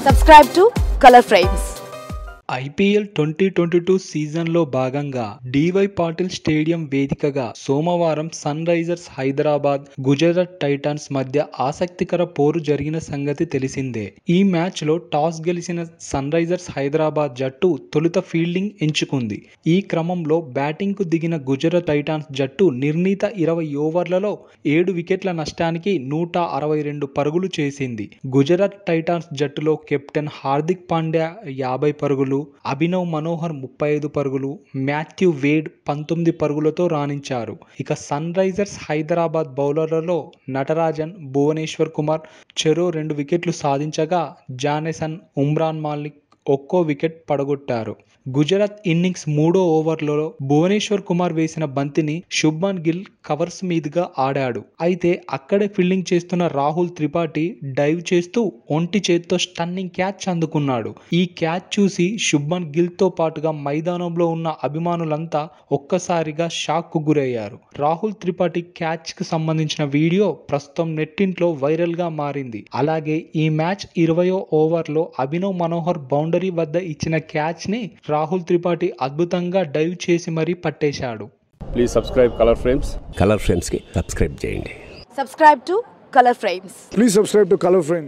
Subscribe to Color Frames. IPL twenty twenty two సీజన్లో భాగంగా DY Patil stadium వేదికగా సోమవారం Sunrisers Hyderabad Gujarat Titans మధ్య ఆసక్తికర పోరు జరిగిన సంగతి తెలిసిందే ఈ మ్యాచ్లో టాస్ గెలిచిన సన్ రైజర్స్ హైదరాబాద్ జట్టు తొలుత ఫీల్డింగ్ ఎంచుకుంది ఈ క్రమంలో బ్యాటింగ్కు దిగిన గుజరాత్ టైటాన్స్ జట్టు నిర్ణీత ఇరవై ఓవర్లలో ఏడు వికెట్ల నష్టానికి నూట అరవై రెండు పరుగులు చేసింది గుజరాత్ టైటాన్స్ జట్టులో కెప్టెన్ హార్దిక్ పాండ్యా యాభై పరుగులు అభినవ్ మనోహర్ ముప్పై ఐదు పరుగులు మాథ్యూ వేడ్ పంతొమ్మిది పరుగులతో రాణించారు ఇక సన్ రైజర్స్ హైదరాబాద్ బౌలర్లలో నటరాజన్ భువనేశ్వర్ కుమార్ చెరో రెండు వికెట్లు సాధించగా జానెసన్ ఉమ్రాన్ మాలిక్ ఒక్కో వికెట్ పడగొట్టారు గుజరాత్ ఇన్నింగ్స్ మూడో ఓవర్లలో భువనేశ్వర్ కుమార్ వేసిన బంతిని శుభ్మన్ గిల్ కవర్స్ మీదుగా ఆడాడు అయితే అక్కడే ఫీల్డింగ్ చేస్తున్న రాహుల్ త్రిపాఠి డైవ్ చేస్తూ ఒంటి చేత్తో స్టన్నింగ్ క్యాచ్ అందుకున్నాడు ఈ క్యాచ్ చూసి శుభ్మన్ గిల్తో పాటుగా మైదానంలో ఉన్న అభిమానులంతా ఒక్కసారిగా షాక్కు గురయ్యారు రాహుల్ త్రిపాఠి క్యాచ్కి సంబంధించిన వీడియో ప్రస్తుతం నెట్టింట్లో వైరల్గా మారింది అలాగే ఈ మ్యాచ్ ఇరవయో ఓవర్లో అభినవ్ మనోహర్ బౌండరీ వద్ద ఇచ్చిన క్యాచ్ని రాహుల్ త్రిపాఠి అద్భుతంగా డైవ్ చేసి మరీ పట్టేశాడు please subscribe Color Frames Color ఫ్రేమ్స్కి సబ్స్క్రైబ్ చేయండి Subscribe to Color Frames. Please subscribe to Color Frame.